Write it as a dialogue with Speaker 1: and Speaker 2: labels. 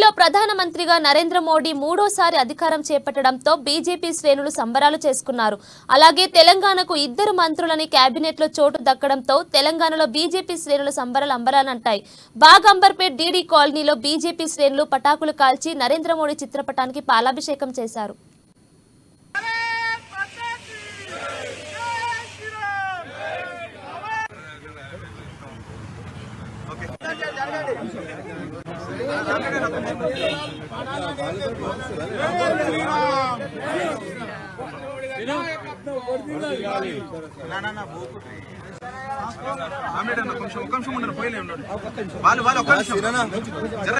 Speaker 1: ప్రధానమంత్రిగా నరేంద్ర మోడీ మూడోసారి అధికారం చేపట్టడంతో బీజేపీ శ్రేణులు సంబరాలు చేసుకున్నారు అలాగే తెలంగాణకు ఇద్దరు మంత్రులని కేబినెట్లో చోటు దక్కడంతో తెలంగాణలో బీజేపీ శ్రేణులు సంబరాలు అంబరాలంటాయి బాగంబర్పేట్ డీడీ కాలనీలో బీజేపీ శ్రేణులు పటాకులు కాల్చి నరేంద్ర మోడీ చిత్రపటానికి పాలాభిషేకం చేశారు
Speaker 2: ఆమ్లెట్ అన్న కొంచెం ఒక నిమిషం ఉండరు పోయిలే ఉన్నాడు వాళ్ళు వాళ్ళు ఒక నిమిషం